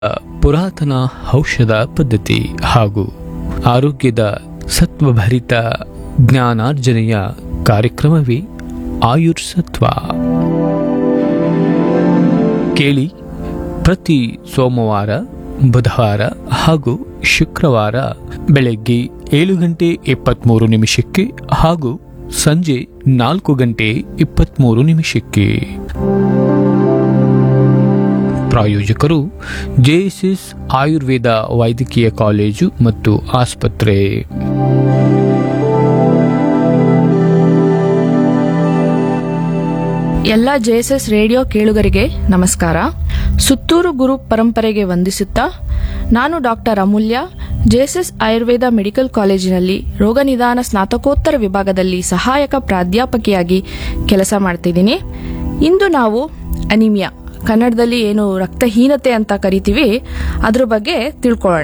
ಪುರಾತನ ಔಷಧ ಪದ್ಧತಿ ಹಾಗೂ ಆರೋಗ್ಯದ ಸತ್ವಭರಿತ ಜ್ಞಾನಾರ್ಜನೆಯ ಕಾರ್ಯಕ್ರಮವೇ ಆಯುರ್ಸತ್ವ ಕೇಳಿ ಪ್ರತಿ ಸೋಮವಾರ ಬುಧವಾರ ಹಾಗೂ ಶುಕ್ರವಾರ ಬೆಳಗ್ಗೆ ಏಳು ಗಂಟೆ ಇಪ್ಪತ್ತ್ಮೂರು ನಿಮಿಷಕ್ಕೆ ಹಾಗೂ ಸಂಜೆ ನಾಲ್ಕು ಗಂಟೆ ಇಪ್ಪತ್ತ್ಮೂರು ನಿಮಿಷಕ್ಕೆ ಪ್ರಾಯೋಜಕರು ಜೆಎಸ್ಎಸ್ ಆಯುರ್ವೇದ ವೈದ್ಯಕೀಯ ಕಾಲೇಜು ಮತ್ತು ಆಸ್ಪತ್ರೆ ಎಲ್ಲ ಜೆಎಸ್ಎಸ್ ರೇಡಿಯೋ ಕೇಳುಗರಿಗೆ ನಮಸ್ಕಾರ ಸುತ್ತೂರು ಗುರು ಪರಂಪರೆಗೆ ವಂದಿಸುತ್ತಾ ನಾನು doctor Amulya JSS Ayurveda medical ಕಾಲೇಜಿನಲ್ಲಿ ರೋಗ ನಿದಾನ ಸ್ನಾತಕೋತ್ತರ ವಿಭಾಗದಲ್ಲಿ ಸಹಾಯಕ ಪ್ರಾಧ್ಯಾಪಕಿಯಾಗಿ ಕೆಲಸ ಮಾಡ್ತಿದ್ದೀನಿ ಇಂದು ನಾವು ಅನಿಮಿಯಾ ಕನ್ನಡದಲ್ಲಿ ಏನು ರಕ್ತಹೀನತೆ ಅಂತ ಕರಿತೀವಿ ಅದ್ರ ಬಗ್ಗೆ ತಿಳ್ಕೊಳ್ಳೋಣ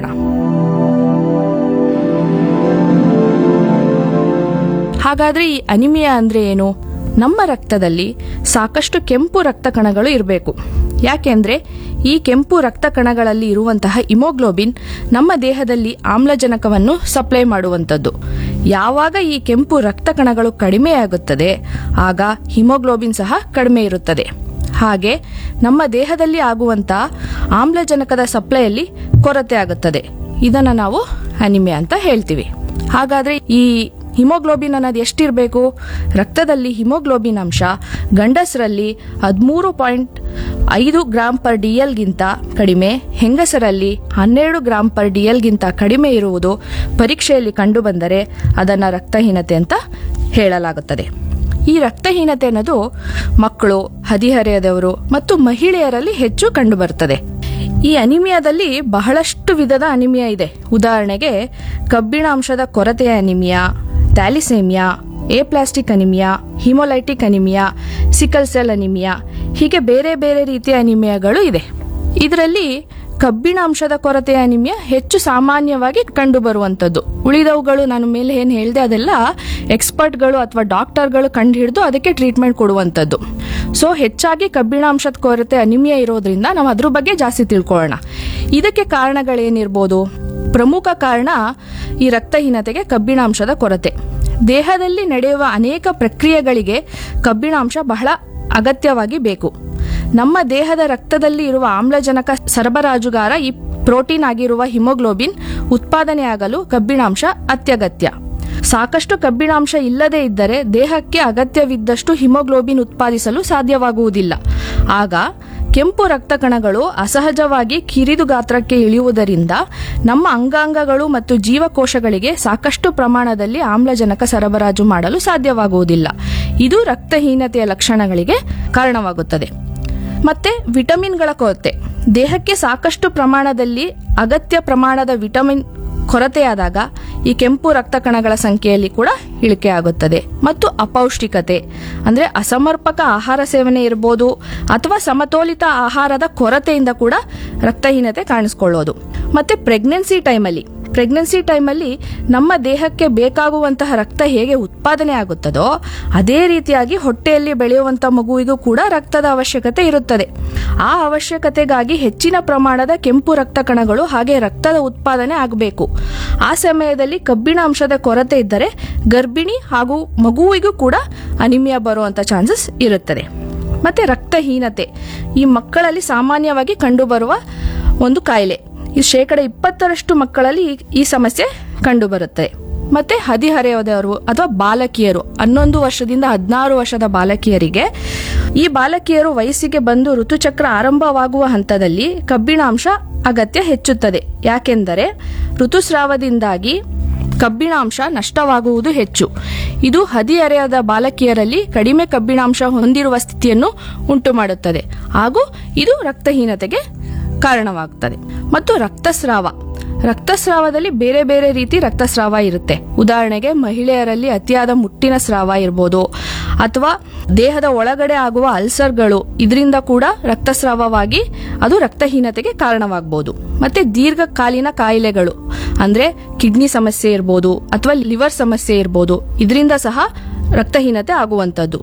ಹಾಗಾದ್ರೆ ಈ ಅನಿಮಿಯಾ ಅಂದ್ರೆ ಏನು ನಮ್ಮ ರಕ್ತದಲ್ಲಿ ಸಾಕಷ್ಟು ಕೆಂಪು ರಕ್ತ ಕಣಗಳು ಇರಬೇಕು ಯಾಕೆಂದ್ರೆ ಈ ಕೆಂಪು ರಕ್ತ ಕಣಗಳಲ್ಲಿ ಇರುವಂತಹ ಇಮೋಗ್ಲೋಬಿನ್ ನಮ್ಮ ದೇಹದಲ್ಲಿ ಆಮ್ಲಜನಕವನ್ನು ಸಪ್ಲೈ ಮಾಡುವಂಥದ್ದು ಯಾವಾಗ ಈ ಕೆಂಪು ರಕ್ತ ಕಣಗಳು ಕಡಿಮೆಯಾಗುತ್ತದೆ ಆಗ ಹಿಮೋಗ್ಲೋಬಿನ್ ಸಹ ಕಡಿಮೆ ಇರುತ್ತದೆ ಹಾಗೆ ನಮ್ಮ ದೇಹದಲ್ಲಿ ಆಗುವಂತ ಆಮ್ಲಜನಕದ ಸಪ್ಲೈಯಲ್ಲಿ ಕೊರತೆ ಆಗುತ್ತದೆ ಇದನ್ನ ನಾವು ಅನಿಮಿಯಾ ಅಂತ ಹೇಳ್ತೀವಿ ಹಾಗಾದ್ರೆ ಈ ಹಿಮೋಗ್ಲೋಬಿನ್ ಅನ್ನೋದು ಎಷ್ಟಿರಬೇಕು ರಕ್ತದಲ್ಲಿ ಹಿಮೋಗ್ಲೋಬಿನ್ ಅಂಶ ಗಂಡಸರಲ್ಲಿ ಹದಿಮೂರು ಪಾಯಿಂಟ್ ಐದು ಗ್ರಾಮ್ ಪರ್ ಡಿ ಎಲ್ಗಿಂತ ಕಡಿಮೆ ಹೆಂಗಸರಲ್ಲಿ ಹನ್ನೆರಡು ಗ್ರಾಮ್ ಪರ್ ಡಿ ಎಲ್ಗಿಂತ ಕಡಿಮೆ ಇರುವುದು ಪರೀಕ್ಷೆಯಲ್ಲಿ ಕಂಡುಬಂದರೆ ಅದನ್ನು ರಕ್ತಹೀನತೆ ಅಂತ ಹೇಳಲಾಗುತ್ತದೆ ಈ ರಕ್ತಹೀನತೆ ಅನ್ನೋದು ಮಕ್ಕಳು ಹದಿಹರೆಯದವರು ಮತ್ತು ಮಹಿಳೆಯರಲ್ಲಿ ಹೆಚ್ಚು ಕಂಡುಬರುತ್ತದೆ ಈ ಅನಿಮಿಯಾದಲ್ಲಿ ಬಹಳಷ್ಟು ವಿಧದ ಅನಿಮಿಯಾ ಇದೆ ಉದಾಹರಣೆಗೆ ಕಬ್ಬಿಣಾಂಶದ ಕೊರತೆಯ anaemia thalassaemia aplastic anaemia haemolytic anaemia sickle cell anaemia ಹೀಗೆ ಬೇರೆ ಬೇರೆ ರೀತಿಯ ಅನಿಮಿಯಾಗಳು ಇದೆ ಇದರಲ್ಲಿ ಕಬ್ಬಿಣಾಂಶದ ಕೊರತೆಯ ಅನಿಮಿಯಾ ಹೆಚ್ಚು ಸಾಮಾನ್ಯವಾಗಿ ಕಂಡುಬರುವಂಥದ್ದು ಉಳಿದವುಗಳು ನಾನು ಮೇಲೆ ಏನು ಹೇಳಿದೆ ಅದೆಲ್ಲ ಎಕ್ಸ್ಪರ್ಟ್ಗಳು ಅಥವಾ ಡಾಕ್ಟರ್ಗಳು ಕಂಡು ಹಿಡಿದು ಅದಕ್ಕೆ ಟ್ರೀಟ್ಮೆಂಟ್ ಕೊಡುವಂಥದ್ದು ಸೊ ಹೆಚ್ಚಾಗಿ ಕಬ್ಬಿಣಾಂಶದ ಕೊರತೆ ಅನಿಮಿಯಾ ಇರೋದ್ರಿಂದ ನಾವು ಅದ್ರ ಬಗ್ಗೆ ಜಾಸ್ತಿ ತಿಳ್ಕೊಳ್ಳೋಣ ಇದಕ್ಕೆ ಕಾರಣಗಳೇನಿರ್ಬೋದು ಪ್ರಮುಖ ಕಾರಣ ಈ ರಕ್ತಹೀನತೆಗೆ ಕಬ್ಬಿಣಾಂಶದ ಕೊರತೆ ದೇಹದಲ್ಲಿ ನಡೆಯುವ ಅನೇಕ ಪ್ರಕ್ರಿಯೆಗಳಿಗೆ ಕಬ್ಬಿಣಾಂಶ ಬಹಳ ಅಗತ್ಯವಾಗಿ ಬೇಕು ನಮ್ಮ ದೇಹದ ರಕ್ತದಲ್ಲಿ ಇರುವ ಆಮ್ಲಜನಕ ಸರಬರಾಜುಗಾರ ಈ ಪ್ರೋಟೀನ್ ಆಗಿರುವ ಹಿಮೋಗ್ಲೋಬಿನ್ ಉತ್ಪಾದನೆಯಾಗಲು ಕಬ್ಬಿಣಾಂಶ ಅತ್ಯಗತ್ಯ ಸಾಕಷ್ಟು ಕಬ್ಬಿಣಾಂಶ ಇಲ್ಲದೇ ಇದ್ದರೆ ದೇಹಕ್ಕೆ ಅಗತ್ಯವಿದ್ದಷ್ಟು ಹಿಮೋಗ್ಲೋಬಿನ್ ಉತ್ಪಾದಿಸಲು ಸಾಧ್ಯವಾಗುವುದಿಲ್ಲ ಆಗ ಕೆಂಪು ರಕ್ತ ಕಣಗಳು ಅಸಹಜವಾಗಿ ಕಿರಿದು ಗಾತ್ರಕ್ಕೆ ಇಳಿಯುವುದರಿಂದ ನಮ್ಮ ಅಂಗಾಂಗಗಳು ಮತ್ತು ಜೀವಕೋಶಗಳಿಗೆ ಸಾಕಷ್ಟು ಪ್ರಮಾಣದಲ್ಲಿ ಆಮ್ಲಜನಕ ಸರಬರಾಜು ಮಾಡಲು ಸಾಧ್ಯವಾಗುವುದಿಲ್ಲ ಇದು ರಕ್ತಹೀನತೆಯ ಲಕ್ಷಣಗಳಿಗೆ ಕಾರಣವಾಗುತ್ತದೆ ಮತ್ತೆ ವಿಟಮಿನ್ಗಳ ಕೊರತೆ ದೇಹಕ್ಕೆ ಸಾಕಷ್ಟು ಪ್ರಮಾಣದಲ್ಲಿ ಅಗತ್ಯ ಪ್ರಮಾಣದ ವಿಟಮಿನ್ ಕೊರತೆಯಾದಾಗ ಈ ಕೆಂಪು ರಕ್ತ ಕಣಗಳ ಸಂಖ್ಯೆಯಲ್ಲಿ ಕೂಡ ಇಳಿಕೆ ಆಗುತ್ತದೆ ಮತ್ತು ಅಪೌಷ್ಟಿಕತೆ ಅಂದ್ರೆ ಅಸಮರ್ಪಕ ಆಹಾರ ಸೇವನೆ ಇರಬಹುದು ಅಥವಾ ಸಮತೋಲಿತ ಆಹಾರದ ಕೊರತೆಯಿಂದ ಕೂಡ ರಕ್ತಹೀನತೆ ಕಾಣಿಸ್ಕೊಳ್ಳೋದು ಮತ್ತೆ ಪ್ರೆಗ್ನೆನ್ಸಿ ಟೈಮಲ್ಲಿ ಪ್ರೆಗ್ನೆನ್ಸಿ ಟೈಮಲ್ಲಿ ನಮ್ಮ ದೇಹಕ್ಕೆ ಬೇಕಾಗುವಂತಹ ರಕ್ತ ಹೇಗೆ ಉತ್ಪಾದನೆ ಆಗುತ್ತದೋ ಅದೇ ರೀತಿಯಾಗಿ ಹೊಟ್ಟೆಯಲ್ಲಿ ಬೆಳೆಯುವಂತ ಮಗುವಿಗೂ ಕೂಡ ರಕ್ತದ ಅವಶ್ಯಕತೆ ಇರುತ್ತದೆ ಆ ಅವಶ್ಯಕತೆಗಾಗಿ ಹೆಚ್ಚಿನ ಪ್ರಮಾಣದ ಕೆಂಪು ರಕ್ತ ಕಣಗಳು ಹಾಗೆ ರಕ್ತದ ಉತ್ಪಾದನೆ ಆಗಬೇಕು ಆ ಸಮಯದಲ್ಲಿ ಕಬ್ಬಿಣಾಂಶದ ಕೊರತೆ ಇದ್ದರೆ ಗರ್ಭಿಣಿ ಹಾಗೂ ಮಗುವಿಗೂ ಕೂಡ ಅನಿಮಿಯಾ ಬರುವಂತ ಚಾನ್ಸಸ್ ಇರುತ್ತದೆ ಮತ್ತೆ ರಕ್ತಹೀನತೆ ಈ ಮಕ್ಕಳಲ್ಲಿ ಸಾಮಾನ್ಯವಾಗಿ ಕಂಡುಬರುವ ಒಂದು ಕಾಯಿಲೆ ಈ ಶೇಕಡ ಇಪ್ಪತ್ತರಷ್ಟು ಮಕ್ಕಳಲ್ಲಿ ಈ- ಈ ಸಮಸ್ಯೆ ಕಂಡುಬರುತ್ತೆ ಮತ್ತೆ ಹದಿಹರೆಯದವರು ಅಥವಾ ಬಾಲಕಿಯರು ಹನ್ನೊಂದು ವರ್ಷದಿಂದ ಹದಿನಾರು ವರ್ಷದ ಬಾಲಕಿಯರಿಗೆ ಈ ಬಾಲಕಿಯರು ವಯಸ್ಸಿಗೆ ಬಂದು ಋತುಚಕ್ರ ಆರಂಭವಾಗುವ ಹಂತದಲ್ಲಿ ಕಬ್ಬಿಣಾಂಶ ಅಗತ್ಯ ಹೆಚ್ಚುತ್ತದೆ ಯಾಕೆಂದರೆ ಋತುಸ್ರಾವದಿಂದಾಗಿ ಕಬ್ಬಿಣಾಂಶ ನಷ್ಟವಾಗುವುದು ಹೆಚ್ಚು ಇದು ಹದಿಹರೆಯದ ಬಾಲಕಿಯರಲ್ಲಿ ಕಡಿಮೆ ಕಬ್ಬಿಣಾಂಶ ಹೊಂದಿರುವ ಸ್ಥಿತಿಯನ್ನು ಉಂಟು ಮಾಡುತ್ತದೆ ಹಾಗೂ ಇದು ರಕ್ತಹೀನತೆಗೆ ಕಾರಣವಾಗುತ್ತದೆ ಮತ್ತು ರಕ್ತಸ್ರಾವ ರಕ್ತಸ್ರಾವದಲ್ಲಿ ಬೇರೆ ಬೇರೆ ರೀತಿ ರಕ್ತಸ್ರಾವ ಇರುತ್ತೆ ಉದಾಹರಣೆಗೆ ಮಹಿಳೆಯರಲ್ಲಿ ಅತಿಯಾದ ಮುಟ್ಟಿನ ಸ್ರಾವ ಇರ್ಬೋದು ಅಥವಾ ದೇಹದ ಒಳಗಡೆ ಆಗುವ ಅಲ್ಸರ್ಗಳು ಇದರಿಂದ ಕೂಡ ರಕ್ತಸ್ರಾವವಾಗಿ ಅದು ರಕ್ತಹೀನತೆಗೆ ಕಾರಣವಾಗಬಹುದು ಮತ್ತೆ ದೀರ್ಘಕಾಲೀನ ಕಾಯಿಲೆಗಳು ಅಂದ್ರೆ ಕಿಡ್ನಿ ಸಮಸ್ಯೆ ಇರ್ಬೋದು ಅಥವಾ ಲಿವರ್ ಸಮಸ್ಯೆ ಇರ್ಬೋದು ಇದರಿಂದ ಸಹ ರಕ್ತಹೀನತೆ ಆಗುವಂಥದ್ದು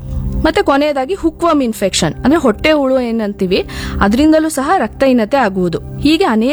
ಮತ್ತೆ ಕೊನೆಯದಾಗಿ ಹುಕ್ವಮ್ ಇನ್ಫೆಕ್ಷನ್ ಅಂದ್ರೆ ಹೊಟ್ಟೆ ಹುಳು ಏನಂತೀವಿ ಅದರಿಂದಲೂ ಸಹ ರಕ್ತಹೀನತೆ ಆಗುವುದು ಹೀಗೆ ಅನೇಕ